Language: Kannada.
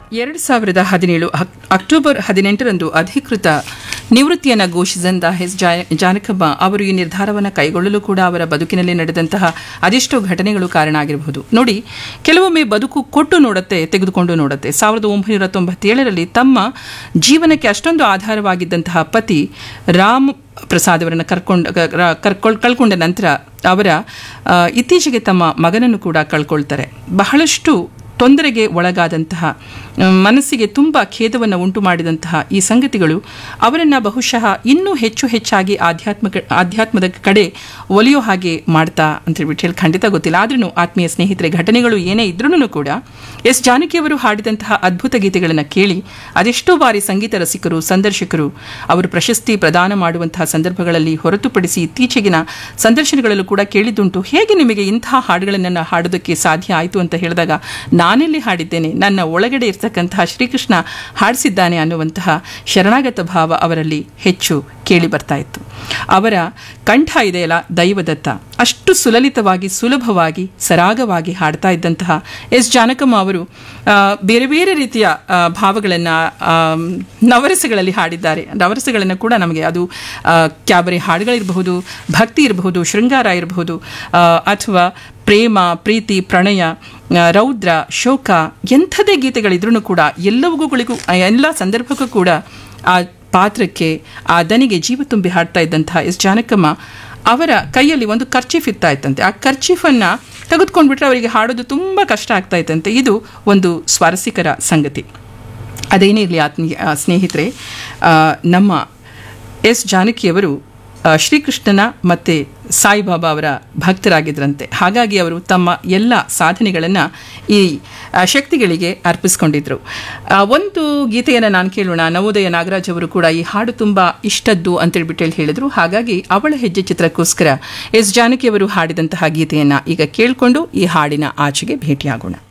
ಎರಡು ಸಾವಿರದ ಹದಿನೇಳು ಅಕ್- ಅಕ್ಟೋಬರ್ ಹದಿನೆಂಟರಂದು ಅಧಿಕೃತ ನಿವೃತ್ತಿಯನ್ನು ಘೋಷಿಸಿದಂತ ಎಸ್ ಜಾ- ಜಾನಕಮ್ಮ ಅವರು ಈ ನಿರ್ಧಾರವನ್ನು ಕೈಗೊಳ್ಳಲು ಕೂಡ ಅವರ ಬದುಕಿನಲ್ಲಿ ನಡೆದಂತಹ ಅದೆಷ್ಟೋ ಘಟನೆಗಳು ಕಾರಣ ಆಗಿರಬಹುದು ನೋಡಿ ಕೆಲವೊಮ್ಮೆ ಬದುಕು ಕೊಟ್ಟು ನೋಡುತ್ತೆ ತೆಗೆದುಕೊಂಡು ನೋಡುತ್ತೆ ಸಾವಿರದ ಒಂಬೈನೂರ ತೊಂಬತ್ತೇಳರಲ್ಲಿ ತಮ್ಮ ಜೀವನಕ್ಕೆ ಅಷ್ಟೊಂದು ಆಧಾರವಾಗಿದ್ದಂತಹ ಪತಿ ರಾಮ್ ಪ್ರಸಾದ್ ಅವರನ್ನು ಕರ್ಕೊಂಡು ಕರ್ಕೊಳ್ ಕಳ್ಕೊಂಡ ನಂತರ ಅವರ ಆ, ಇತ್ತೀಚೆಗೆ ತಮ್ಮ ಮಗನನ್ನು ಕೂಡ ಕಳ್ಕೊಳ್ತಾರೆ ಬಹಳಷ್ಟು ತೊಂದರೆಗೆ ಒಳಗಾದಂತಹ ಆ, ಮನಸ್ಸಿಗೆ ತುಂಬ ಖೇದವನ್ನು ಉಂಟು ಮಾಡಿದಂತಹ ಈ ಸಂಗತಿಗಳು ಅವರನ್ನು ಬಹುಶಃ ಇನ್ನೂ ಹೆಚ್ಚು ಹೆಚ್ಚಾಗಿ ಆಧ್ಯಾತ್ಮಿಕ ಆಧ್ಯಾತ್ಮದ ಕಡೆ ಒಲಿಯೋ ಹಾಗೆ ಮಾಡ್ತಾ ಅಂತ ಹೇಳ್ಬಿಟ್ಟು ಹೇಳಿ ಖಂಡಿತ ಗೊತ್ತಿಲ್ಲ ಆದ್ರೂ ಆತ್ಮೀಯ ಸ್ನೇಹಿತರೆ ಘಟನೆಗಳು ಏನೇ ಇದ್ರೂ ಕೂಡ ಎಸ್ ಜಾನಕಿಯವರು ಹಾಡಿದಂತಹ ಅದ್ಭುತ ಗೀತೆಗಳನ್ನು ಕೇಳಿ ಅದೆಷ್ಟೋ ಬಾರಿ ಸಂಗೀತ ರಸಿಕರು ಸಂದರ್ಶಕರು ಅವರು ಪ್ರಶಸ್ತಿ ಪ್ರದಾನ ಮಾಡುವಂತಹ ಸಂದರ್ಭಗಳಲ್ಲಿ ಹೊರತುಪಡಿಸಿ ಇತ್ತೀಚೆಗಿನ ಸಂದರ್ಶನಗಳಲ್ಲೂ ಕೂಡ ಕೇಳಿದ್ದುಂಟು ಹೇಗೆ ನಿಮಗೆ ಇಂತಹ ಹಾಡುಗಳನ್ನು ಹಾಡೋದಕ್ಕೆ ಸಾಧ್ಯ ಆಯಿತು ಅಂತ ಹೇಳಿದಾಗ ನಾನೆಲ್ಲಿ ಹಾಡಿದ್ದೇನೆ ನನ್ನ ಒಳಗಡೆ ಇರ್ತಕ್ಕಂತಹ ಶ್ರೀಕೃಷ್ಣ ಹಾಡಿಸಿದ್ದಾನೆ ಅನ್ನುವಂತಹ ಶರಣಾಗತ ಭಾವ ಅವರಲ್ಲಿ ಹೆಚ್ಚು ಕೇಳಿ ಬರ್ತಾ ಇತ್ತು ಅವರ ಕಂಠ ಇದೆಯಲ್ಲ ದೈವದತ್ತ ಅಷ್ಟು ಸುಲಲಿತವಾಗಿ ಸುಲಭವಾಗಿ ಸರಾಗವಾಗಿ ಹಾಡ್ತಾ ಇದ್ದಂತಹ ಎಸ್ ಜಾನಕಮ್ಮ ಅವರು ಆ, ಬೇರೆ ಬೇರೆ ರೀತಿಯ ಭಾವಗಳನ್ನು ನವರಸಗಳಲ್ಲಿ ಹಾಡಿದ್ದಾರೆ ನವರಸಗಳನ್ನು ಕೂಡ ನಮಗೆ ಅದು ಆ, ಕ್ಯಾಬರೆ ಹಾಡುಗಳಿರಬಹುದು ಭಕ್ತಿ ಇರಬಹುದು ಶೃಂಗಾರ ಇರಬಹುದು ಆ, ಅಥವಾ ಪ್ರೇಮ ಪ್ರೀತಿ ಪ್ರಣಯ ಆ, ರೌದ್ರ ಶೋಕ ಎಂಥದೇ ಗೀತೆಗಳಿದ್ರೂ ಕೂಡ ಎಲ್ಲವುಗಳಿಗೂ ಎಲ್ಲ ಸಂದರ್ಭಕ್ಕೂ ಕೂಡ ಆ ಪಾತ್ರಕ್ಕೆ ಆ ದನಿಗೆ ಜೀವ ತುಂಬಿ ಹಾಡ್ತಾ ಇದ್ದಂತಹ ಎಸ್ ಜಾನಕಮ್ಮ ಅವರ ಕೈಯಲ್ಲಿ ಒಂದು ಕರ್ಚೀಫ್ ಇರ್ತಾ ಇತ್ತಂತೆ ಆ ಕರ್ಚೀಫನ್ನು ತೆಗೆದುಕೊಂಡ್ಬಿಟ್ರೆ ಅವರಿಗೆ ಹಾಡೋದು ತುಂಬ ಕಷ್ಟ ಆಗ್ತಾ ಇತ್ತಂತೆ ಇದು ಒಂದು ಸ್ವಾರಸ್ಯಕರ ಸಂಗತಿ ಅದೇನೇ ಇರಲಿ ಆತ್ಮೀಯ ಆ, ಸ್ನೇಹಿತರೆ ಆ, ನಮ್ಮ ಎಸ್ ಜಾನಕಿಯವರು ಆ, ಶ್ರೀಕೃಷ್ಣನ ಮತ್ತು ಸಾಯಿಬಾಬಾ ಅವರ ಭಕ್ತರಾಗಿದ್ದರಂತೆ ಹಾಗಾಗಿ ಅವರು ತಮ್ಮ ಎಲ್ಲ ಸಾಧನೆಗಳನ್ನು ಈ ಆ, ಶಕ್ತಿಗಳಿಗೆ ಅರ್ಪಿಸ್ಕೊಂಡಿದ್ರು ಆ, ಒಂದು ಗೀತೆಯನ್ನು ನಾನು ಕೇಳೋಣ ನವೋದಯ ನಾಗರಾಜ್ ಅವರು ಕೂಡ ಈ ಹಾಡು ತುಂಬ ಇಷ್ಟದ್ದು ಅಂತೇಳ್ಬಿಟ್ಟು ಹೇಳಿ ಹೇಳಿದ್ರು ಹಾಗಾಗಿ ಅವಳ ಹೆಜ್ಜೆ ಚಿತ್ರಕ್ಕೋಸ್ಕರ ಎಸ್ ಜಾನಕಿಯವರು ಹಾಡಿದಂತಹ ಗೀತೆಯನ್ನು ಈಗ ಕೇಳಿಕೊಂಡು ಈ ಹಾಡಿನ ಆಚೆಗೆ ಭೇಟಿಯಾಗೋಣ